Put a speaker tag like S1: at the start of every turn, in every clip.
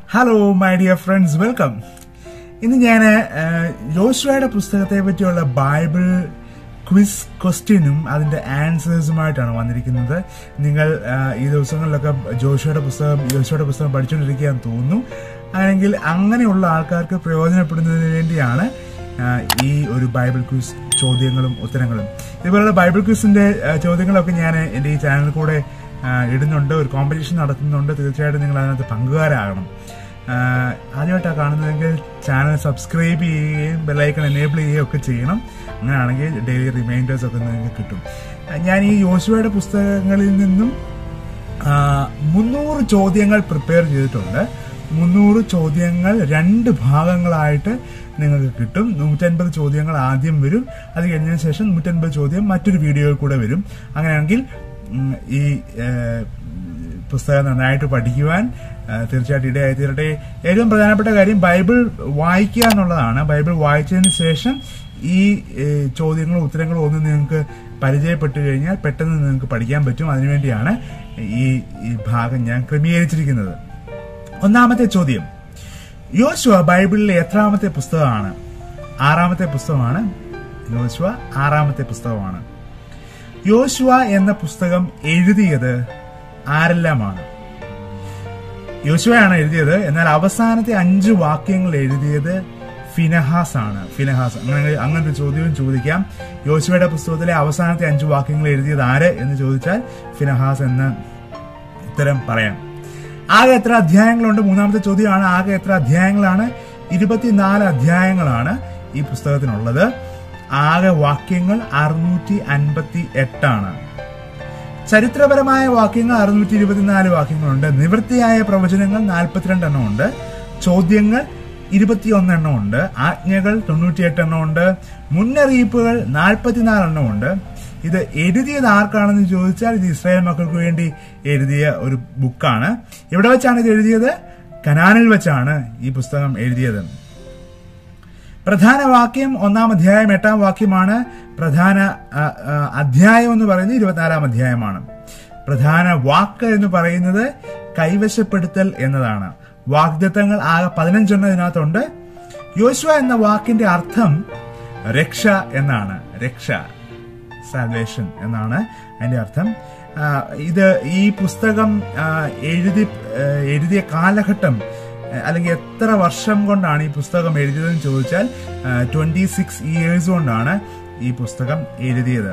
S1: hello my dear friends welcome ഇന്ന് ഞാൻ യോശുവയുടെ പുസ്തകത്തെ പറ്റിയുള്ള ബൈബിൾ ക്വിസ് ക്വസ്റ്റ്യനും അതിന്റെ ആൻസേഴ്സുമായിട്ടാണ് വന്നിരിക്കുന്നത് നിങ്ങൾ ആ, ഈ ദിവസങ്ങളിലൊക്കെ ജോഷുവയുടെ പുസ്തകം യോശുവയുടെ പുസ്തകം പഠിച്ചുകൊണ്ടിരിക്കുകയെന്ന് തോന്നുന്നു അല്ലെങ്കിൽ അങ്ങനെയുള്ള ആൾക്കാർക്ക് പ്രയോജനപ്പെടുന്നതിന് വേണ്ടിയാണ് ആ, ഈ ഒരു ബൈബിൾ ക്വിസ് ചോദ്യങ്ങളും ഉത്തരങ്ങളും ഇതുപോലുള്ള ബൈബിൾ ക്വിസിന്റെ ആ, ചോദ്യങ്ങളൊക്കെ ഞാൻ എൻ്റെ ഈ ചാനലിൽ കൂടെ ആ, ഇടുന്നുണ്ട് ഒരു കോമ്പറ്റീഷൻ നടത്തുന്നുണ്ട് തീർച്ചയായിട്ടും നിങ്ങൾ അതിനകത്ത് പങ്കുകാരാകണം ആ, ആദ്യമായിട്ടാണ് കാണുന്നതെങ്കിൽ ചാനൽ സബ്സ്ക്രൈബ് ചെയ്യുകയും ബെല്ലൈക്കൺ എനേബിൾ ചെയ്യുകയും ഒക്കെ ചെയ്യണം അങ്ങനെയാണെങ്കിൽ ഡെയിലി റിമൈൻഡേഴ്സ് ഒക്കെ നിങ്ങൾക്ക് കിട്ടും ആ, ഞാൻ ഈ യോശുവയുടെ പുസ്തകങ്ങളിൽ നിന്നും ആ, മുന്നൂറ് ചോദ്യങ്ങൾ പ്രിപ്പയർ ചെയ്തിട്ടുണ്ട് മുന്നൂറ് ചോദ്യങ്ങൾ രണ്ട് ഭാഗങ്ങളായിട്ട് നിങ്ങൾക്ക് കിട്ടും നൂറ്റൻപത് ചോദ്യങ്ങൾ ആദ്യം വരും അത് കഴിഞ്ഞതിന് ശേഷം നൂറ്റൻപത് ചോദ്യം മറ്റൊരു വീഡിയോയിൽ കൂടെ വരും അങ്ങനെയാണെങ്കിൽ ഉം, ഈ ഏ, പുസ്തകം നന്നായിട്ട് പഠിക്കുവാൻ ആ, തീർച്ചയായിട്ടും ഇടയായി തീരട്ടെ ഏറ്റവും പ്രധാനപ്പെട്ട കാര്യം ബൈബിൾ വായിക്കുക എന്നുള്ളതാണ് ബൈബിൾ വായിച്ചതിന് ശേഷം ഈ ഏ, ചോദ്യങ്ങളും ഉത്തരങ്ങളും ഒന്നും നിങ്ങൾക്ക് പരിചയപ്പെട്ടു കഴിഞ്ഞാൽ പെട്ടെന്ന് നിങ്ങൾക്ക് പഠിക്കാൻ പറ്റും അതിനുവേണ്ടിയാണ് ഈ ഈ ഭാഗം ഞാൻ ക്രമീകരിച്ചിരിക്കുന്നത് ഒന്നാമത്തെ ചോദ്യം യോശുവ ബൈബിളിലെ എത്രാമത്തെ പുസ്തകമാണ് ആറാമത്തെ പുസ്തകമാണ് യോശുവ ആറാമത്തെ പുസ്തകമാണ് യോശുവ എന്ന പുസ്തകം എഴുതിയത് ആരെല്ലാമാണ് യോശുവയാണ് എഴുതിയത് എന്നാൽ അവസാനത്തെ അഞ്ച് വാക്യങ്ങൾ എഴുതിയത് ഫിനഹാസ് ആണ് ഫിനഹാസ് അങ്ങനെ അങ്ങനത്തെ ചോദ്യവും ചോദിക്കാം യോശുവയുടെ പുസ്തകത്തിലെ അവസാനത്തെ അഞ്ച് വാക്യങ്ങൾ എഴുതിയത് ആര് എന്ന് ചോദിച്ചാൽ ഫിനഹാസ് എന്ന് ഉത്തരം പറയാം ആകെ എത്ര അധ്യായങ്ങളുണ്ട് മൂന്നാമത്തെ ചോദ്യമാണ് ആകെ എത്ര അധ്യായങ്ങളാണ് ഇരുപത്തിനാല് അധ്യായങ്ങളാണ് ഈ പുസ്തകത്തിനുള്ളത് ആകെ വാക്യങ്ങൾ അറുന്നൂറ്റി അൻപത്തി എട്ടാണ് ചരിത്രപരമായ വാക്യങ്ങൾ അറുന്നൂറ്റി ഇരുപത്തിനാല് വാക്യങ്ങളുണ്ട് നിവൃത്തിയായ പ്രവചനങ്ങൾ നാൽപ്പത്തിരണ്ട് എണ്ണം ഉണ്ട് ചോദ്യങ്ങൾ ഇരുപത്തിയൊന്ന് എണ്ണം ഉണ്ട് ആജ്ഞകൾ തൊണ്ണൂറ്റിയെട്ട് എണ്ണം ഉണ്ട് മുന്നറിയിപ്പുകൾ നാൽപ്പത്തിനാല് എണ്ണം ഉണ്ട് ഇത് എഴുതിയത് ആർക്കാണെന്ന് ചോദിച്ചാൽ ഇത് ഇസ്രായേൽ മക്കൾക്ക് വേണ്ടി എഴുതിയ ഒരു ബുക്കാണ് എവിടെ വെച്ചാണ് ഇത് എഴുതിയത് കനാനിൽ വെച്ചാണ് ഈ പുസ്തകം എഴുതിയത് പ്രധാന വാക്യം ഒന്നാം അധ്യായം എട്ടാം വാക്യമാണ് പ്രധാന ആ, ആ, അധ്യായം എന്ന് പറയുന്നത് ഇരുപത്തിനാലാം അധ്യായമാണ് പ്രധാന വാക്ക് എന്ന് പറയുന്നത് കൈവശപ്പെടുത്തൽ എന്നതാണ് വാഗ്ദത്തങ്ങൾ ആകെ പതിനഞ്ചെണ്ണം ഇതിനകത്തുണ്ട് യോശുവ എന്ന വാക്കിന്റെ അർത്ഥം രക്ഷ എന്നാണ് രക്ഷ സാൽവേഷൻ എന്നാണ് അതിന്റെ അർത്ഥം ആ, ഇത് ഈ പുസ്തകം ആ, എഴുതി ആ, എഴുതിയ കാലഘട്ടം ആ, അല്ലെങ്കിൽ എത്ര വർഷം കൊണ്ടാണ് ഈ പുസ്തകം എഴുതിയതെന്ന് ചോദിച്ചാൽ ട്വന്റി സിക്സ് ഇയേഴ്സ് കൊണ്ടാണ് ഈ പുസ്തകം എഴുതിയത്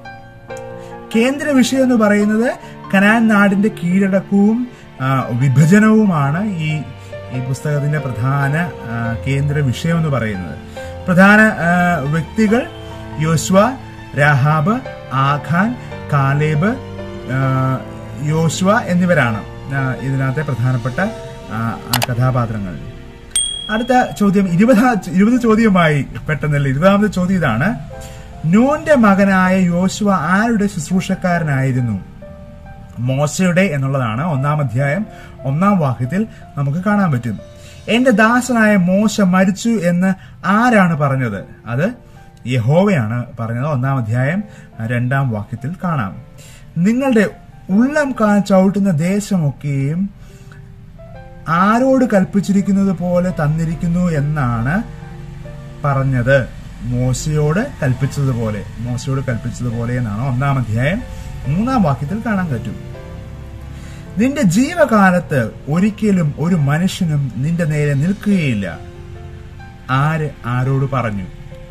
S1: കേന്ദ്ര വിഷയം എന്ന് പറയുന്നത് കനാൻ നാടിന്റെ കീഴടക്കവും ആ, വിഭജനവുമാണ് ഈ ഈ പുസ്തകത്തിന്റെ പ്രധാന ആ, കേന്ദ്ര വിഷയം എന്ന് പറയുന്നത് പ്രധാന ആ, വ്യക്തികൾ യോശ്വ രാഹാബ് ആഖാൻ കാലേബ് ആ, യോശ്വ എന്നിവരാണ് ആ, ഇതിനകത്തെ പ്രധാനപ്പെട്ട ആ, ആ കഥാപാത്രങ്ങൾ അടുത്ത ചോദ്യം ഇരുപതാ ഇരുപത് ചോദ്യമായി പെട്ടെന്നല്ല ഇരുപതാമത്തെ ചോദ്യം ഇതാണ് നൂന്റെ മകനായ യോശുവ ആരുടെ ശുശ്രൂഷക്കാരനായിരുന്നു മോശയുടെ എന്നുള്ളതാണ് ഒന്നാം അധ്യായം ഒന്നാം വാക്യത്തിൽ നമുക്ക് കാണാൻ പറ്റും എന്റെ ദാസനായ മോശ മരിച്ചു എന്ന് ആരാണ് പറഞ്ഞത് അത് യഹോവയാണ് പറഞ്ഞത് ഒന്നാം അധ്യായം രണ്ടാം വാക്യത്തിൽ കാണാം നിങ്ങളുടെ ഉള്ളം കാ ചവിട്ടുന്ന ദേശമൊക്കെയും ആരോട് കൽപ്പിച്ചിരിക്കുന്നത് പോലെ തന്നിരിക്കുന്നു എന്നാണ് പറഞ്ഞത് മോശയോട് കൽപ്പിച്ചതുപോലെ മോശയോട് കൽപ്പിച്ചതുപോലെ എന്നാണ് ഒന്നാം അധ്യായം മൂന്നാം വാക്യത്തിൽ കാണാൻ പറ്റും നിന്റെ ജീവകാലത്ത് ഒരിക്കലും ഒരു മനുഷ്യനും നിന്റെ നേരെ നിൽക്കുകയില്ല ആര് ആരോട് പറഞ്ഞു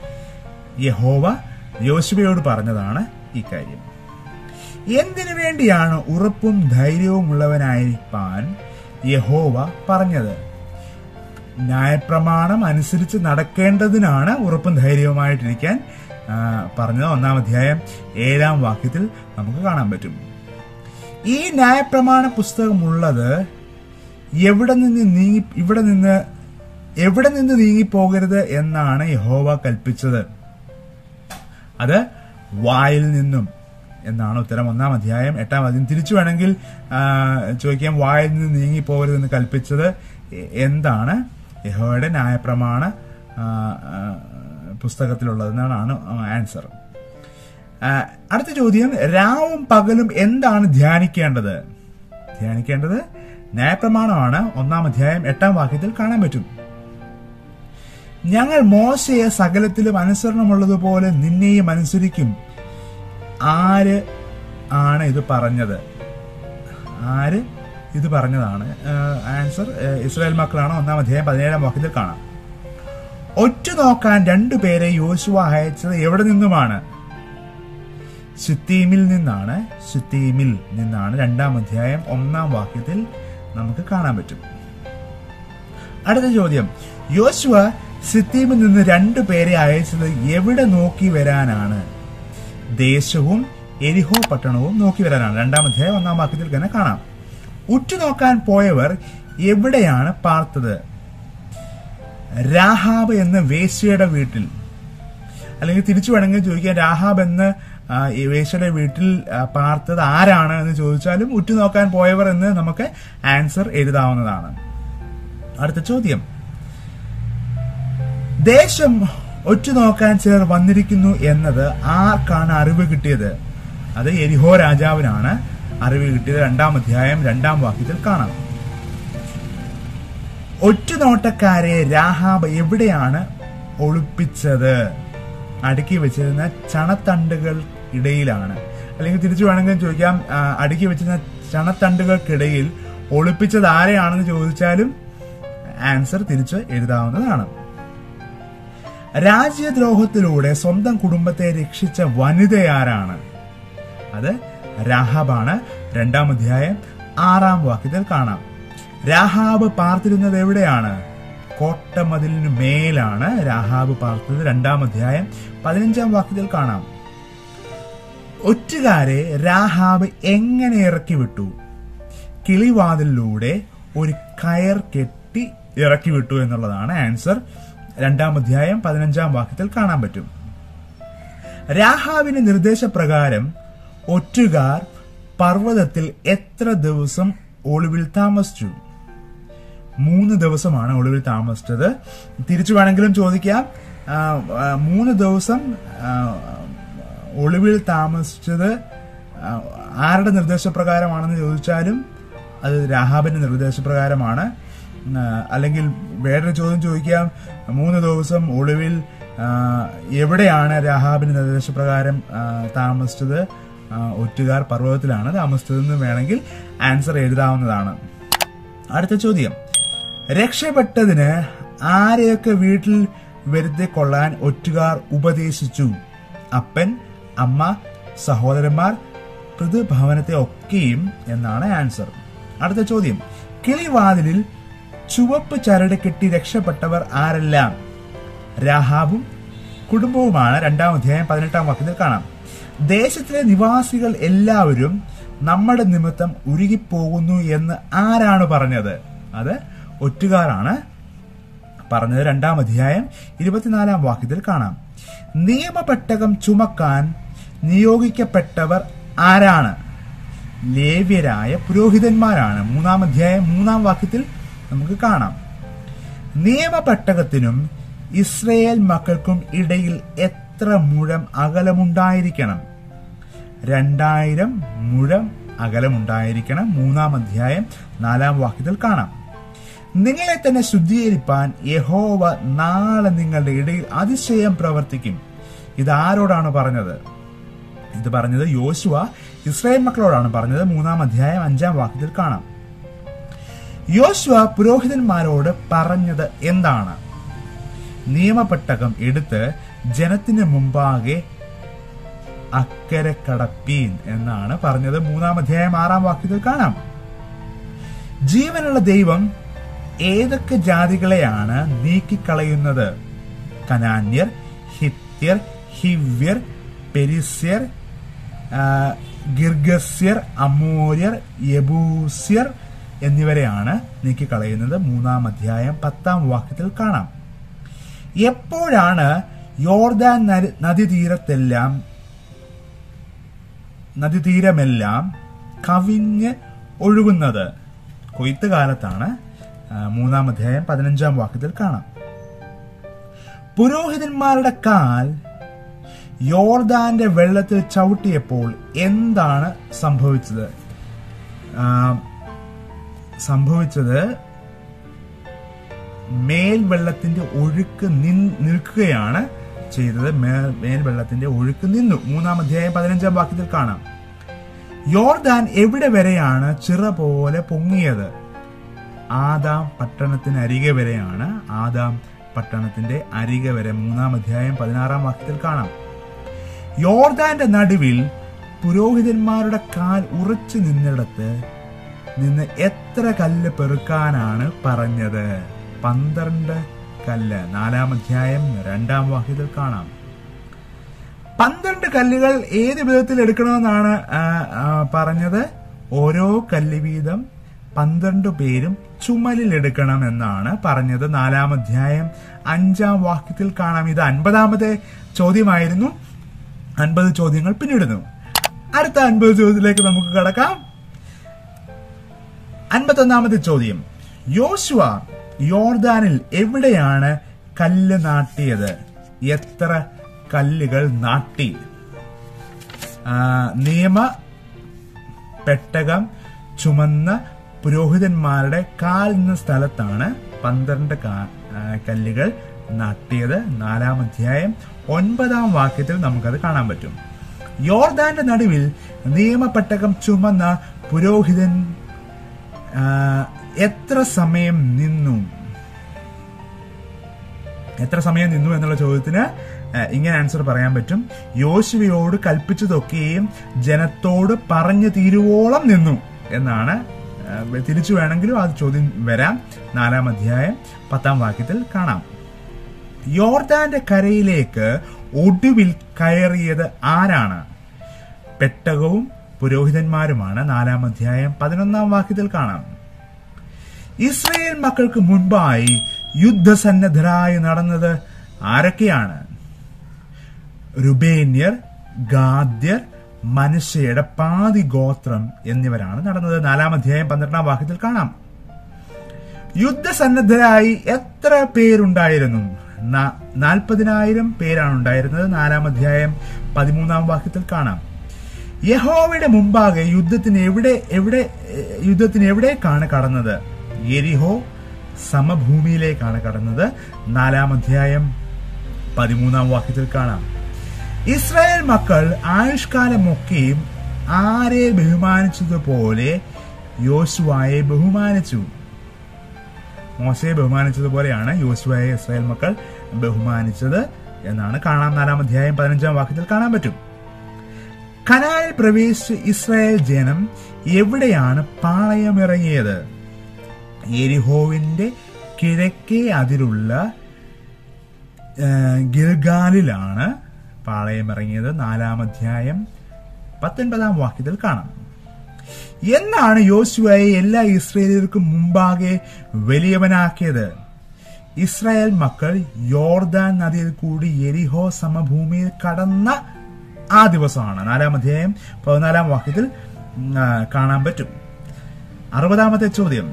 S1: യഹോവ യോശുവയോട് പറഞ്ഞതാണ് ഈ കാര്യം എന്തിനു വേണ്ടിയാണ് ഉറപ്പും ധൈര്യവും ഉള്ളവനായിരിക്കാൻ യഹോവ പറഞ്ഞത് ന്യായപ്രമാണം അനുസരിച്ച് നടക്കേണ്ടതിനാണ് ഉറപ്പും ധൈര്യവുമായിട്ടിരിക്കാൻ ആ, പറഞ്ഞത് ഒന്നാം അധ്യായം ഏഴാം വാക്യത്തിൽ നമുക്ക് കാണാൻ പറ്റും ഈ ന്യായപ്രമാണ പുസ്തകമുള്ളത് എവിടെ നിന്ന് നീങ്ങി ഇവിടെ നിന്ന് എവിടെ നിന്ന് നീങ്ങിപ്പോകരുത് എന്നാണ് യഹോവ കൽപ്പിച്ചത് അത് വായിൽ നിന്നും എന്നാണ് ഉത്തരം ഒന്നാം അധ്യായം എട്ടാം അധ്യായം തിരിച്ചു വേണമെങ്കിൽ ആ, ചോദിക്കാം വായിൽ നിന്ന് നീങ്ങിപ്പോകരുതെന്ന് കൽപ്പിച്ചത് എ- എന്താണ് യഹോയുടെ ന്യായപ്രമാണ ആ, ആ, പുസ്തകത്തിലുള്ളതെന്നാണ് ആൻസർ ആ, അടുത്ത ചോദ്യം രാവും പകലും എന്താണ് ധ്യാനിക്കേണ്ടത് ധ്യാനിക്കേണ്ടത് ന്യായപ്രമാണമാണ് ഒന്നാം അധ്യായം എട്ടാം വാക്യത്തിൽ കാണാൻ പറ്റും ഞങ്ങൾ മോശയെ സകലത്തിലും അനുസരണമുള്ളതുപോലെ നിന്നെയും അനുസരിക്കും ആര് ആണ് ഇത് പറഞ്ഞത് ആര് ഇത് പറഞ്ഞതാണ് ആൻസർ ഇസ്രായേൽ മക്കളാണ് ഒന്നാം അധ്യായം പതിനേഴാം വാക്യത്തിൽ കാണാം ഒറ്റ നോക്കാൻ രണ്ടുപേരെ യോശുവ അയച്ചത് എവിടെ നിന്നുമാണ് ശുത്തീമിൽ നിന്നാണ് ശുത്തീമിൽ നിന്നാണ് രണ്ടാം അധ്യായം ഒന്നാം വാക്യത്തിൽ നമുക്ക് കാണാൻ പറ്റും അടുത്ത ചോദ്യം യോശുവ സിത്തീമിൽ നിന്ന് രണ്ടു പേരെ അയച്ചത് എവിടെ നോക്കി വരാനാണ് ദേശവും എരിഹോ പട്ടണവും നോക്കി വരാനാണ് രണ്ടാം അധ്യായം ഒന്നാം വാക്യത്തിൽ തന്നെ കാണാം ഉറ്റുനോക്കാൻ പോയവർ എവിടെയാണ് പാർത്തത് രാഹാബ് എന്ന വേശ്യയുടെ വീട്ടിൽ അല്ലെങ്കിൽ തിരിച്ചു വേണമെങ്കിൽ ചോദിക്കാം രാഹാബ് എന്ന് ആ, ഈ വേശ്യയുടെ വീട്ടിൽ ആ, പാർത്തത് ആരാണ് എന്ന് ചോദിച്ചാലും ഉറ്റുനോക്കാൻ പോയവർ എന്ന് നമുക്ക് ആൻസർ എഴുതാവുന്നതാണ് അടുത്ത ചോദ്യം ദേശം ഒറ്റുനോക്കാൻ ചിലർ വന്നിരിക്കുന്നു എന്നത് ആർക്കാണ് അറിവ് കിട്ടിയത് അത് എരിഹോ രാജാവിനാണ് അറിവ് കിട്ടിയത് രണ്ടാം അധ്യായം രണ്ടാം വാക്യത്തിൽ കാണാം ഒറ്റുനോട്ടക്കാരെ രാഹാബ് എവിടെയാണ് ഒളിപ്പിച്ചത് അടുക്കി വെച്ചിരുന്ന ചണത്തണ്ടുകൾ ഇടയിലാണ് അല്ലെങ്കിൽ തിരിച്ചു വേണമെങ്കിൽ ചോദിക്കാം ആ, അടുക്കി വെച്ചിരുന്ന ചണത്തണ്ടുകൾക്കിടയിൽ ഒളിപ്പിച്ചത് ആരെയാണെന്ന് ചോദിച്ചാലും ആൻസർ തിരിച്ച് എഴുതാവുന്നതാണ് രാജ്യദ്രോഹത്തിലൂടെ സ്വന്തം കുടുംബത്തെ രക്ഷിച്ച വനിതയാരാണ് അത് രാഹാബാണ് രണ്ടാം അധ്യായം ആറാം വാക്യത്തിൽ കാണാം രാഹാബ് പാർത്തിരുന്നത് എവിടെയാണ് കോട്ടമതിലിന് മേലാണ് രാഹാബ് പാർത്തത് രണ്ടാം അധ്യായം പതിനഞ്ചാം വാക്യത്തിൽ കാണാം ഒറ്റുകാരെ രാഹാബ് എങ്ങനെ ഇറക്കി വിട്ടു കിളിവാതിലൂടെ ഒരു കയർ കെട്ടി ഇറക്കി വിട്ടു എന്നുള്ളതാണ് ആൻസർ രണ്ടാം അധ്യായം പതിനഞ്ചാം വാക്യത്തിൽ കാണാൻ പറ്റും രാഹാവിന്റെ നിർദ്ദേശപ്രകാരം ഒറ്റുകാർ പർവ്വതത്തിൽ എത്ര ദിവസം ഒളിവിൽ താമസിച്ചു മൂന്ന് ദിവസമാണ് ഒളിവിൽ താമസിച്ചത് തിരിച്ചു വേണമെങ്കിലും ചോദിക്കാം ആ, ആ, മൂന്ന് ദിവസം ആ, ഒളിവിൽ താമസിച്ചത് ആ, ആരുടെ നിർദ്ദേശപ്രകാരമാണെന്ന് ചോദിച്ചാലും അത് രാഹാബിന്റെ നിർദ്ദേശപ്രകാരമാണ് ആ, അല്ലെങ്കിൽ വേറൊരു ചോദ്യം ചോദിക്കാം മൂന്ന് ദിവസം ഒളിവിൽ ആ, എവിടെയാണ് രാഹാബിന്റെ നിർദ്ദേശപ്രകാരം ആ, താമസിച്ചത് ആ, ഒറ്റുകാർ പർവ്വതത്തിലാണ് താമസിച്ചതെന്ന് വേണമെങ്കിൽ ആൻസർ എഴുതാവുന്നതാണ് അടുത്ത ചോദ്യം രക്ഷപ്പെട്ടതിന് ആരെയൊക്കെ വീട്ടിൽ വരുത്തി കൊള്ളാൻ ഒറ്റുകാർ ഉപദേശിച്ചു അപ്പൻ അമ്മ സഹോദരന്മാർ പിതൃഭവനത്തെ ഒക്കെയും എന്നാണ് ആൻസർ അടുത്ത ചോദ്യം കിളിവാതിലിൽ ചുവപ്പ് ചരട് കെട്ടി രക്ഷപ്പെട്ടവർ ആരെല്ലാം രാഹാബും കുടുംബവുമാണ് രണ്ടാം അധ്യായം പതിനെട്ടാം വാക്യത്തിൽ കാണാം ദേശത്തിലെ നിവാസികൾ എല്ലാവരും നമ്മുടെ നിമിത്തം ഉരുകിപ്പോകുന്നു എന്ന് ആരാണ് പറഞ്ഞത് അത് ഒറ്റുകാരാണ് പറഞ്ഞത് രണ്ടാം അധ്യായം ഇരുപത്തിനാലാം വാക്യത്തിൽ കാണാം നിയമപെട്ടകം ചുമക്കാൻ നിയോഗിക്കപ്പെട്ടവർ ആരാണ് ലേവ്യരായ പുരോഹിതന്മാരാണ് മൂന്നാം അധ്യായം മൂന്നാം വാക്യത്തിൽ നമുക്ക് കാണാം നിയമപെട്ടകത്തിനും ഇസ്രയേൽ മക്കൾക്കും ഇടയിൽ എത്ര മുഴം അകലമുണ്ടായിരിക്കണം രണ്ടായിരം മുഴം അകലമുണ്ടായിരിക്കണം മൂന്നാം അധ്യായം നാലാം വാക്യത്തിൽ കാണാം നിങ്ങളെ തന്നെ ശുദ്ധീകരിപ്പാൻ യഹോവ നാളെ നിങ്ങളുടെ ഇടയിൽ അതിശയം പ്രവർത്തിക്കും ഇത് ആരോടാണ് പറഞ്ഞത് ഇത് പറഞ്ഞത് യോശുവ ഇസ്രായേൽ മക്കളോടാണ് പറഞ്ഞത് മൂന്നാം അധ്യായം അഞ്ചാം വാക്യത്തിൽ കാണാം യോശുവ പുരോഹിതന്മാരോട് പറഞ്ഞത് എന്താണ് നിയമപ്പെട്ടകം എടുത്ത് ജനത്തിന് മുമ്പാകെ അക്കരെ കടപ്പീൻ എന്നാണ് പറഞ്ഞത് മൂന്നാം അധ്യായം ആറാം വാക്യത്തിൽ കാണാം ജീവനുള്ള ദൈവം ഏതൊക്കെ ജാതികളെയാണ് നീക്കിക്കളയുന്നത് കനാന്യർ ഹിത്യർ ഹിവ്യർ പെരിസ്യർ ആ, ഗിർഗസ്യർ അമോര്യർ യബൂസ്യർ എന്നിവരെയാണ് നീക്കിക്കളയുന്നത് മൂന്നാം അധ്യായം പത്താം വാക്യത്തിൽ കാണാം എപ്പോഴാണ് യോർദാൻ നദി- നദീതീരത്തെല്ലാം നദീതീരമെല്ലാം കവിഞ്ഞ് ഒഴുകുന്നത് കൊയ്ത്ത് കാലത്താണ് ആ, മൂന്നാം അധ്യായം പതിനഞ്ചാം വാക്യത്തിൽ കാണാം പുരോഹിതന്മാരുടെ കാൽ യോർദാന്റെ വെള്ളത്തിൽ ചവിട്ടിയപ്പോൾ എന്താണ് സംഭവിച്ചത് ആ, സംഭവിച്ചത് മേൽവെള്ളത്തിന്റെ ഒഴുക്ക് നിൻ- നിൽക്കുകയാണ് ചെയ്തത് മേൽ മേൽവെള്ളത്തിന്റെ ഒഴുക്ക് നിന്നു മൂന്നാം അധ്യായം പതിനഞ്ചാം വാക്യത്തിൽ കാണാം യോർദാൻ എവിടെ വരെയാണ് ചിറ പോലെ പൊങ്ങിയത് ആദാം പട്ടണത്തിന് അരികെ വരെയാണ് ആദാം പട്ടണത്തിന്റെ അരികെ വരെ മൂന്നാം അധ്യായം പതിനാറാം വാക്യത്തിൽ കാണാം യോർദാന്റെ നടുവിൽ പുരോഹിതന്മാരുടെ കാൽ ഉറച്ചു നിന്നിടത്ത് നിന്ന് എത്ര കല്ല് പെറുക്കാനാണ് പറഞ്ഞത് പന്ത്രണ്ട് കല്ല് നാലാം അധ്യായം രണ്ടാം വാക്യത്തിൽ കാണാം പന്ത്രണ്ട് കല്ലുകൾ ഏത് വിധത്തിൽ എടുക്കണമെന്നാണ് ആ, ആ, പറഞ്ഞത് ഓരോ കല്ല് വീതം പന്ത്രണ്ട് പേരും ചുമലിൽ എടുക്കണം എന്നാണ് പറഞ്ഞത് നാലാം അധ്യായം അഞ്ചാം വാക്യത്തിൽ കാണാം ഇത് അൻപതാമത്തെ ചോദ്യമായിരുന്നു അൻപത് ചോദ്യങ്ങൾ പിന്നിടുന്നു അടുത്ത അൻപത് ചോദ്യത്തിലേക്ക് നമുക്ക് കടക്കാം അൻപത്തൊന്നാമത്തെ ചോദ്യം യോശുവ യോർദാനിൽ എവിടെയാണ് കല്ല് നാട്ടിയത് എത്ര കല്ലുകൾ നാട്ടി ആ, നിയമ പെട്ടകം ചുമന്ന പുരോഹിതന്മാരുടെ കാൽ നിന്ന സ്ഥലത്താണ് പന്ത്രണ്ട് കാ- ആ, കല്ലുകൾ നാട്ടിയത് നാലാം അധ്യായം ഒൻപതാം വാക്യത്തിൽ നമുക്കത് കാണാൻ പറ്റും യോർദാന്റെ നടുവിൽ നിയമപ്പെട്ടകം ചുമന്ന പുരോഹിതൻ ആ, എത്ര സമയം നിന്നു എത്ര സമയം നിന്നു എന്നുള്ള ചോദ്യത്തിന് ആ, ഇങ്ങനെ ആൻസർ പറയാൻ പറ്റും യോശുവയോട് കൽപ്പിച്ചതൊക്കെയും ജനത്തോട് പറഞ്ഞു തീരുവോളം നിന്നു എന്നാണ് ആ, തിരിച്ചു വേണമെങ്കിലും അത് ചോദ്യം വരാം നാലാം അധ്യായം പത്താം വാക്യത്തിൽ കാണാം യോർദാന്റെ കരയിലേക്ക് ഒടുവിൽ കയറിയത് ആരാണ് പെട്ടകവും പുരോഹിതന്മാരുമാണ് നാലാം അധ്യായം പതിനൊന്നാം വാക്യത്തിൽ കാണാം ഇസ്രയേൽ മക്കൾക്ക് മുൻപായി യുദ്ധസന്നദ്ധരായി നടന്നത് ആരൊക്കെയാണ് റുബേന്യർ ഗാദ്യർ മനുഷ്യയുടെ പാതി ഗോത്രം എന്നിവരാണ് നടന്നത് നാലാം അധ്യായം പന്ത്രണ്ടാം വാക്യത്തിൽ കാണാം യുദ്ധസന്നദ്ധരായി എത്ര പേരുണ്ടായിരുന്നു ന- നാൽപ്പതിനായിരം പേരാണ് ഉണ്ടായിരുന്നത് നാലാം അധ്യായം പതിമൂന്നാം വാക്യത്തിൽ കാണാം യഹോവയുടെ മുമ്പാകെ യുദ്ധത്തിന് എവിടെ എവിടെ ഏഹ്, യുദ്ധത്തിന് എവിടേക്കാണ് കടന്നത് എരിഹോ സമഭൂമിയിലേക്കാണ് കടന്നത് നാലാം അധ്യായം പതിമൂന്നാം വാക്യത്തിൽ കാണാം ഇസ്രായേൽ മക്കൾ ആയുഷ്കാലമൊക്കെയും ആരെ ബഹുമാനിച്ചതുപോലെ യോശുവായെ ബഹുമാനിച്ചു മോശയെ ബഹുമാനിച്ചതുപോലെയാണ് യോശുവയെ ഇസ്രായേൽ മക്കൾ ബഹുമാനിച്ചത് എന്നാണ് കാണാം നാലാം അധ്യായം പതിനഞ്ചാം വാക്യത്തിൽ കാണാൻ പറ്റും കനാലിൽ പ്രവേശിച്ച ഇസ്രായേൽ ജനം എവിടെയാണ് പാളയമിറങ്ങിയത് എരിഹോവിന്റെ കിഴക്കേ അതിലുള്ള ആ, ഗിൽഗാലിലാണ് പാളയമിറങ്ങിയത് നാലാം അധ്യായം പത്തൊൻപതാം വാക്യത്തിൽ കാണാം എന്നാണ് യോശുവയെ എല്ലാ ഇസ്രയേലിയർക്കും മുമ്പാകെ വലിയവനാക്കിയത് ഇസ്രായേൽ മക്കൾ യോർദാൻ നദിയിൽ കൂടി എരിഹോ സമഭൂമിയിൽ കടന്ന ആ ദിവസമാണ് നാലാം അധ്യായം പതിനാലാം വാക്യത്തിൽ ഉം, ആ, കാണാൻ പറ്റും അറുപതാമത്തെ ചോദ്യം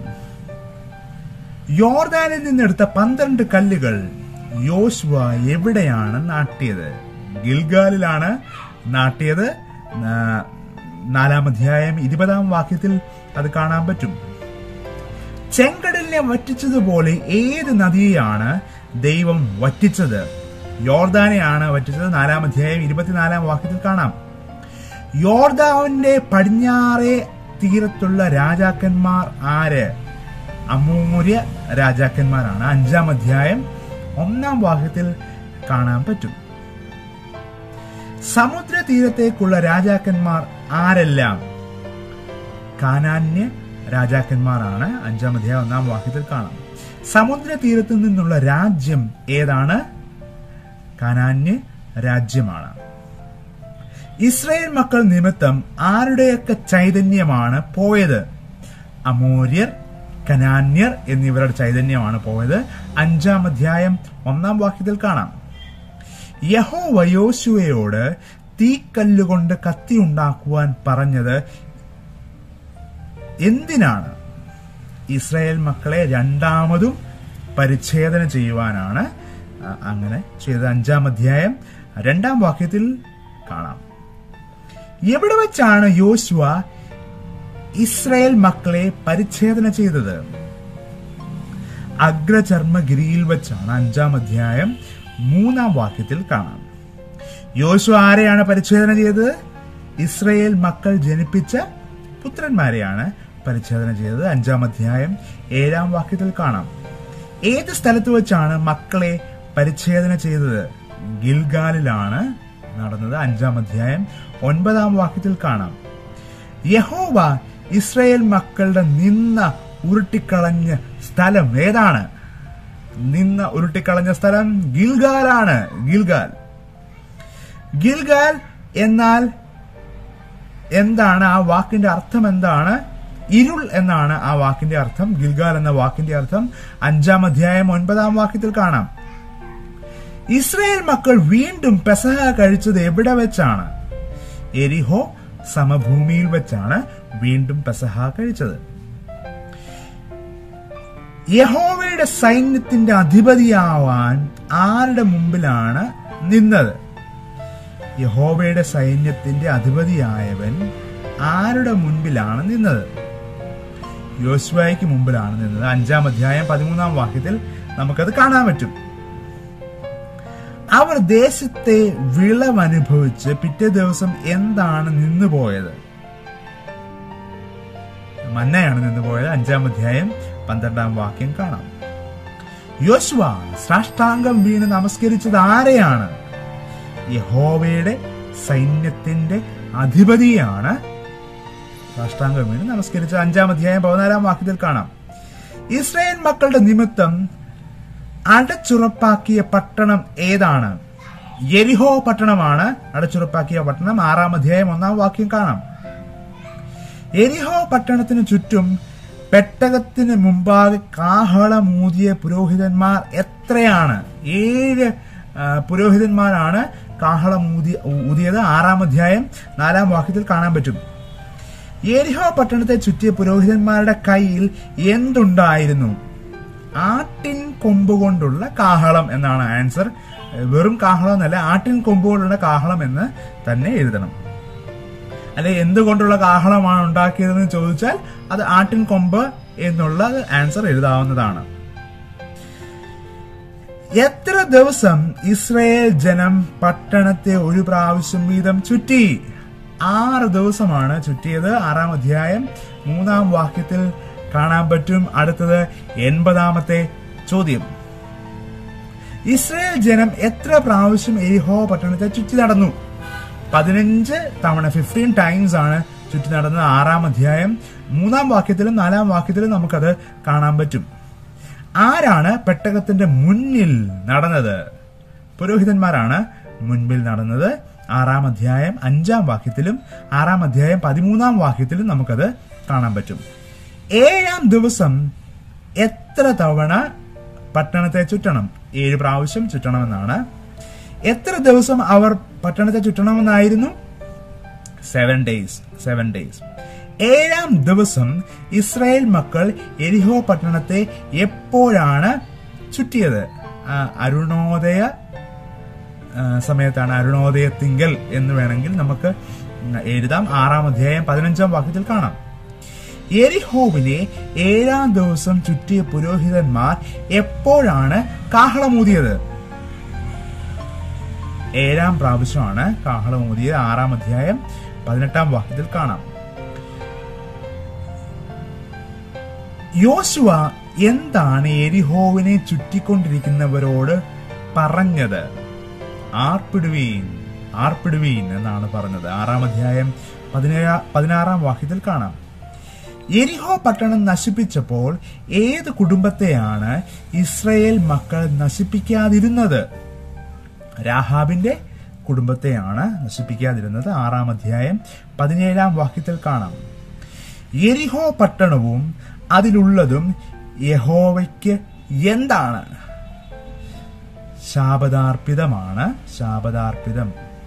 S1: യോർദാനിൽ നിന്നെടുത്ത പന്ത്രണ്ട് കല്ലുകൾ യോശുവ എവിടെയാണ് നാട്ടിയത് ഗിൽഗാലിലാണ് നാട്ടിയത് നാ- നാലാം അധ്യായം ഇരുപതാം വാക്യത്തിൽ അത് കാണാൻ പറ്റും ചെങ്കടലിനെ വറ്റിച്ചതുപോലെ ഏത് നദിയെയാണ് ദൈവം വറ്റിച്ചത് യോർദാനെയാണ് വറ്റിച്ചത് നാലാം അധ്യായം ഇരുപത്തിനാലാം വാക്യത്തിൽ കാണാം യോർദാവിന്റെ പടിഞ്ഞാറേ തീരത്തുള്ള രാജാക്കന്മാർ ആര് അമൂര്യ രാജാക്കന്മാരാണ് അഞ്ചാം അധ്യായം ഒന്നാം വാക്യത്തിൽ കാണാൻ പറ്റും സമുദ്ര തീരത്തേക്കുള്ള രാജാക്കന്മാർ ആരെല്ലാം കാനാന്യ രാജാക്കന്മാരാണ് അഞ്ചാം അധ്യായം ഒന്നാം വാക്യത്തിൽ കാണാം സമുദ്ര തീരത്തു നിന്നുള്ള രാജ്യം ഏതാണ് കാനാന്യ രാജ്യമാണ് ഇസ്രായേൽ മക്കൾ നിമിത്തം ആരുടെയൊക്കെ ചൈതന്യമാണ് പോയത് അമോര്യർ കനാന്യർ എന്നിവരുടെ ചൈതന്യമാണ് പോയത് അഞ്ചാം അധ്യായം ഒന്നാം വാക്യത്തിൽ കാണാം യഹോവ യോശുവയോട് തീക്കല്ലുകൊണ്ട് കത്തി ഉണ്ടാക്കുവാൻ പറഞ്ഞത് എന്തിനാണ് ഇസ്രായേൽ മക്കളെ രണ്ടാമതും പരിച്ഛേദന ചെയ്യുവാനാണ് ആ, അങ്ങനെ ചെയ്തത് അഞ്ചാം അധ്യായം രണ്ടാം വാക്യത്തിൽ കാണാം എവിടെ വെച്ചാണ് യോശുവ ഇസ്രായേൽ മക്കളെ പരിച്ഛേദന ചെയ്തത് അഗ്രചർമ്മഗിരിയിൽ വെച്ചാണ് അഞ്ചാം അധ്യായം മൂന്നാം വാക്യത്തിൽ കാണാം യോശു ആരെയാണ് പരിച്ഛേദന ചെയ്തത് ഇസ്രയേൽ മക്കൾ ജനിപ്പിച്ച പുത്രന്മാരെയാണ് പരിച്ഛേദന ചെയ്തത് അഞ്ചാം അധ്യായം ഏഴാം വാക്യത്തിൽ കാണാം ഏത് സ്ഥലത്ത് വെച്ചാണ് മക്കളെ പരിച്ഛേദന ചെയ്തത് ഗിൽഗാലിലാണ് നടന്നത് അഞ്ചാം അധ്യായം ഒൻപതാം വാക്യത്തിൽ കാണാം യഹോവ ഇസ്രയേൽ മക്കളുടെ നിന്ന ഉരുട്ടിക്കളഞ്ഞ സ്ഥലം ഏതാണ് നിന്ന ഉരുട്ടിക്കളഞ്ഞ സ്ഥലം ഗിൽഗാലാണ് ഗിൽഗാൽ ഗിൽഗാൽ എന്നാൽ എന്താണ് ആ വാക്കിന്റെ അർത്ഥം എന്താണ് ഇരുൾ എന്നാണ് ആ വാക്കിന്റെ അർത്ഥം ഗിൽഗാൽ എന്ന വാക്കിന്റെ അർത്ഥം അഞ്ചാം അധ്യായം ഒൻപതാം വാക്യത്തിൽ കാണാം ഇസ്രായേൽ മക്കൾ വീണ്ടും പെസഹ കഴിച്ചത് എവിടെ വെച്ചാണ് എരിഹോ സമഭൂമിയിൽ വെച്ചാണ് വീണ്ടും പെസഹ കഴിച്ചത് യഹോവയുടെ സൈന്യത്തിന്റെ അധിപതിയാവാൻ ആരുടെ മുമ്പിലാണ് നിന്നത് യഹോവയുടെ സൈന്യത്തിന്റെ അധിപതിയായവൻ ആരുടെ മുൻപിലാണ് നിന്നത് യോശുവായ്ക്ക് മുമ്പിലാണ് നിന്നത് അഞ്ചാം അധ്യായം പതിമൂന്നാം വാക്യത്തിൽ നമുക്കത് കാണാൻ പറ്റും അവർ ദേശത്തെ വിളവനുഭവിച്ച് പിറ്റേ ദിവസം എന്താണ് നിന്നുപോയത് മന്നയാണ് നിന്നുപോയത് അഞ്ചാം അധ്യായം പന്ത്രണ്ടാം വാക്യം കാണാം യോശുവ സാഷ്ടാംഗം വീണ് നമസ്കരിച്ചത് ആരെയാണ് യഹോവയുടെ സൈന്യത്തിന്റെ അധിപതിയാണ് സാഷ്ടാംഗം വീണ് നമസ്കരിച്ച അഞ്ചാം അധ്യായം പതിനാലാം വാക്യത്തിൽ കാണാം ഇസ്രായേൽ മക്കളുടെ നിമിത്തം അടച്ചുറപ്പാക്കിയ പട്ടണം ഏതാണ് യെരിഹോ പട്ടണമാണ് അടച്ചുറപ്പാക്കിയ പട്ടണം ആറാം അധ്യായം ഒന്നാം വാക്യം കാണാം എരിഹോ പട്ടണത്തിന് ചുറ്റും പെട്ടകത്തിന് മുമ്പാകെ കാഹളമൂതിയ പുരോഹിതന്മാർ എത്രയാണ് ഏഴ് ആ, പുരോഹിതന്മാരാണ് കാഹളം ഊതി ഊതിയത് ആറാം അധ്യായം നാലാം വാക്യത്തിൽ കാണാൻ പറ്റും എരിഹോ പട്ടണത്തെ ചുറ്റിയ പുരോഹിതന്മാരുടെ കയ്യിൽ എന്തുണ്ടായിരുന്നു ആട്ടിൻ കൊമ്പ് കൊണ്ടുള്ള കാഹളം എന്നാണ് ആൻസർ വെറും കാഹളം എന്നല്ല ആട്ടിൻ കൊമ്പ് കൊണ്ടുള്ള കാഹളം എന്ന് തന്നെ എഴുതണം അല്ലെ എന്തുകൊണ്ടുള്ള കാഹളമാണ് ഉണ്ടാക്കിയതെന്ന് ചോദിച്ചാൽ അത് ആട്ടിൻ കൊമ്പ് എന്നുള്ള ആൻസർ എഴുതാവുന്നതാണ് എത്ര ദിവസം ഇസ്രയേൽ ജനം പട്ടണത്തെ ഒരു പ്രാവശ്യം വീതം ചുറ്റി ആറ് ദിവസമാണ് ചുറ്റിയത് ആറാം അധ്യായം മൂന്നാം വാക്യത്തിൽ കാണാൻ പറ്റും അടുത്തത് എൺപതാമത്തെ ചോദ്യം ഇസ്രയേൽ ജനം എത്ര പ്രാവശ്യം എരിഹോ പട്ടണത്തെ ചുറ്റി നടന്നു പതിനഞ്ച് തവണ ഫിഫ്റ്റീൻ ടൈംസ് ആണ് ചുറ്റി നടന്നത് ആറാം അധ്യായം മൂന്നാം വാക്യത്തിലും നാലാം വാക്യത്തിലും നമുക്കത് കാണാൻ പറ്റും ആരാണ് പെട്ടകത്തിന്റെ മുന്നിൽ നടന്നത് പുരോഹിതന്മാരാണ് മുൻപിൽ നടന്നത് ആറാം അധ്യായം അഞ്ചാം വാക്യത്തിലും ആറാം അധ്യായം പതിമൂന്നാം വാക്യത്തിലും നമുക്കത് കാണാൻ പറ്റും ഏഴാം ദിവസം എത്ര തവണ പട്ടണത്തെ ചുറ്റണം ഏഴ് പ്രാവശ്യം ചുറ്റണമെന്നാണ് എത്ര ദിവസം അവർ പട്ടണത്തെ ചുറ്റണമെന്നായിരുന്നു സെവൻ ഡേയ്സ് സെവൻ ഡേയ്സ് ഏഴാം ദിവസം ഇസ്രായേൽ മക്കൾ എരിഹോ പട്ടണത്തെ എപ്പോഴാണ് ചുറ്റിയത് ആ, അരുണോദയ ആ, സമയത്താണ് അരുണോദയത്തിങ്കൽ എന്ന് വേണമെങ്കിൽ നമുക്ക് എഴുതാം ആറാം അധ്യായം പതിനഞ്ചാം വാക്യത്തിൽ കാണാം എരിഹോവിനെ ഏഴാം ദിവസം ചുറ്റിയ പുരോഹിതന്മാർ എപ്പോഴാണ് കാഹളമൂതിയത് ഏഴാം പ്രാവശ്യമാണ് കാഹളമൂതിയത് ആറാം അധ്യായം പതിനെട്ടാം വാക്യത്തിൽ കാണാം യോശുവ എന്താണ് എരിഹോവിനെ ചുറ്റിക്കൊണ്ടിരിക്കുന്നവരോട് പറഞ്ഞത് ആർപ്പിടുവീൻ ആർപ്പിടുവീൻ എന്നാണ് പറഞ്ഞത് ആറാം അധ്യായം പതിനേഴാ പതിനാറാം വാക്യത്തിൽ കാണാം എരിഹോ പട്ടണം നശിപ്പിച്ചപ്പോൾ ഏത് കുടുംബത്തെയാണ് ഇസ്രയേൽ മക്കൾ നശിപ്പിക്കാതിരുന്നത് രാഹാബിന്റെ കുടുംബത്തെയാണ് നശിപ്പിക്കാതിരുന്നത് ആറാം അധ്യായം പതിനേഴാം വാക്യത്തിൽ കാണാം എരിഹോ പട്ടണവും അതിലുള്ളതും യഹോവയ്ക്ക് എന്താണ് ശാപതാർപ്പിതമാണ് ശാപതാർപ്പിതം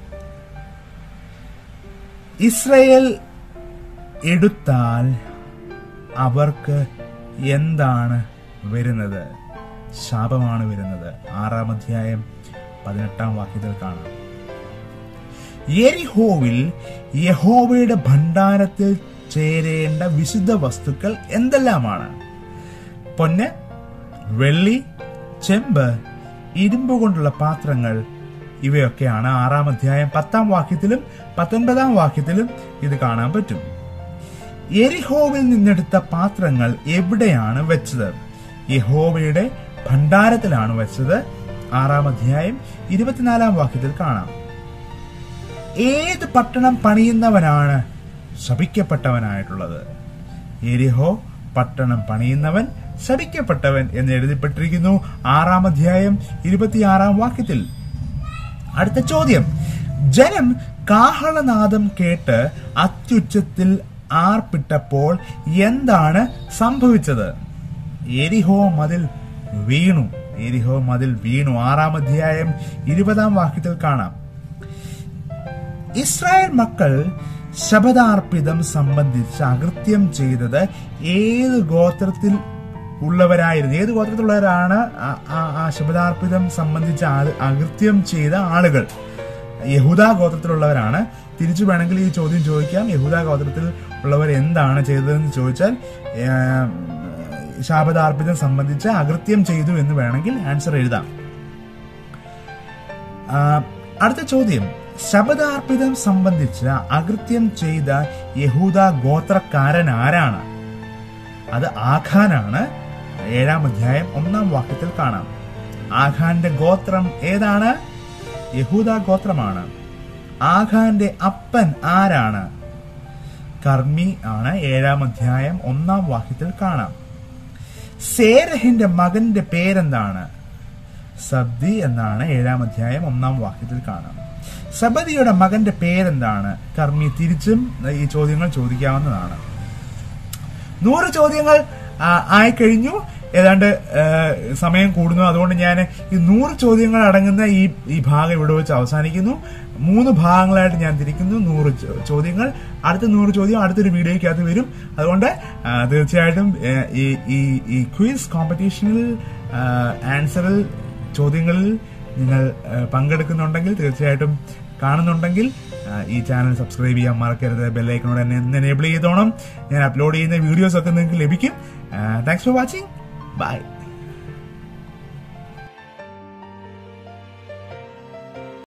S1: ഇസ്രയേൽ എടുത്താൽ അവർക്ക് എന്താണ് വരുന്നത് ശാപമാണ് വരുന്നത് ആറാം അധ്യായം പതിനെട്ടാം വാക്യത്തിൽ കാണാം യെരിഹോവിൽ യഹോവയുടെ ഭണ്ഡാരത്തിൽ ചേരേണ്ട വിശുദ്ധ വസ്തുക്കൾ എന്തെല്ലാമാണ് പൊന്ന് വെള്ളി ചെമ്പ് ഇരുമ്പ് കൊണ്ടുള്ള പാത്രങ്ങൾ ഇവയൊക്കെയാണ് ആറാം അധ്യായം പത്താം വാക്യത്തിലും പത്തൊൻപതാം വാക്യത്തിലും ഇത് കാണാൻ പറ്റും എരിഹോവിൽ നിന്നെടുത്ത പാത്രങ്ങൾ എവിടെയാണ് വെച്ചത് യഹോവയുടെ ഭണ്ഡാരത്തിലാണ് വെച്ചത് ആറാം അധ്യായം ഇരുപത്തിനാലാം വാക്യത്തിൽ കാണാം ഏത് പട്ടണം പണിയുന്നവനാണ് ശപിക്കപ്പെട്ടവനായിട്ടുള്ളത് എരിഹോ പട്ടണം പണിയുന്നവൻ ശപിക്കപ്പെട്ടവൻ എന്ന് എഴുതപ്പെട്ടിരിക്കുന്നു ആറാം അധ്യായം ഇരുപത്തിയാറാം വാക്യത്തിൽ അടുത്ത ചോദ്യം ജനം കാഹളനാദം കേട്ട് അത്യുച്ചത്തിൽ ആർപ്പിട്ടപ്പോൾ എന്താണ് സംഭവിച്ചത് എരിഹോ മതിൽ വീണു എരിഹോ മതിൽ വീണു ആറാം അധ്യായം ഇരുപതാം വാക്യത്തിൽ കാണാം ഇസ്രായേൽ മക്കൾ ശബദാർപ്പിതം സംബന്ധിച്ച് അകൃത്യം ചെയ്തത് ഏത് ഗോത്രത്തിൽ ഉള്ളവരായിരുന്നു ഏത് ഗോത്രത്തിലുള്ളവരാണ് ആ- ആ- ആ ശബദാർപ്പിതം സംബന്ധിച്ച ആള്- അകൃത്യം ചെയ്ത ആളുകൾ യഹൂദ ഗോത്രത്തിലുള്ളവരാണ് തിരിച്ചു വേണമെങ്കിൽ ഈ ചോദ്യം ചോദിക്കാം യഹൂദ ഗോത്രത്തിൽ ഉള്ളവർ എന്താണ് ചെയ്തതെന്ന് ചോദിച്ചാൽ ഏം, ശാപദാർപ്പിതം സംബന്ധിച്ച് അകൃത്യം ചെയ്തു എന്ന് വേണമെങ്കിൽ ആൻസർ എഴുതാം ആ, അടുത്ത ചോദ്യം ശബദാർപ്പിതം സംബന്ധിച്ച് അകൃത്യം ചെയ്ത യഹൂദ ഗോത്രക്കാരൻ ആരാണ് അത് ആഖാനാണ് ഏഴാം അധ്യായം ഒന്നാം വാക്യത്തിൽ കാണാം ആഖാന്റെ ഗോത്രം ഏതാണ് യഹൂദ ഗോത്രമാണ് ആഖാന്റെ അപ്പൻ ആരാണ് കർമ്മി ആണ് ഏഴാം അധ്യായം ഒന്നാം വാക്യത്തിൽ കാണാം സേരഹിന്റെ മകന്റെ പേരെന്താണ് സബ്ദി എന്നാണ് ഏഴാം അധ്യായം ഒന്നാം വാക്യത്തിൽ കാണാം സബദിയുടെ മകന്റെ പേരെന്താണ് കർമ്മി തിരിച്ചും ഈ ചോദ്യങ്ങൾ ചോദിക്കാവുന്നതാണ് നൂറ് ചോദ്യങ്ങൾ ആ, ആയിക്കഴിഞ്ഞു ഏതാണ്ട് ആ, സമയം കൂടുന്നു അതുകൊണ്ട് ഞാൻ ഈ നൂറ് ചോദ്യങ്ങൾ അടങ്ങുന്ന ഈ ഈ ഭാഗം ഇവിടെ വെച്ച് അവസാനിക്കുന്നു മൂന്ന് ഭാഗങ്ങളായിട്ട് ഞാൻ തിരിക്കുന്നു നൂറ് ചോ- ചോദ്യങ്ങൾ അടുത്ത നൂറ് ചോദ്യം അടുത്തൊരു വീഡിയോയ്ക്കകത്ത് വരും അതുകൊണ്ട് ആ, തീർച്ചയായിട്ടും ഏ, ഈ ഈ ഈ ക്വിസ് കോമ്പറ്റീഷനിൽ ആൻസറിൽ ചോദ്യങ്ങളിൽ നിങ്ങൾ ആ, പങ്കെടുക്കുന്നുണ്ടെങ്കിൽ തീർച്ചയായിട്ടും കാണുന്നുണ്ടെങ്കിൽ ആ, ഈ ചാനൽ സബ്സ്ക്രൈബ് ചെയ്യാൻ മറക്കരുത് ബെല്ലൈക്കനോട് തന്നെ ഒന്ന് എനേബിൾ ചെയ്തോണം ഞാൻ അപ്ലോഡ് ചെയ്യുന്ന വീഡിയോസ് ഒക്കെ നിങ്ങൾക്ക് ലഭിക്കും താങ്ക്സ് ഫോർ വാച്ചിങ് ബൈ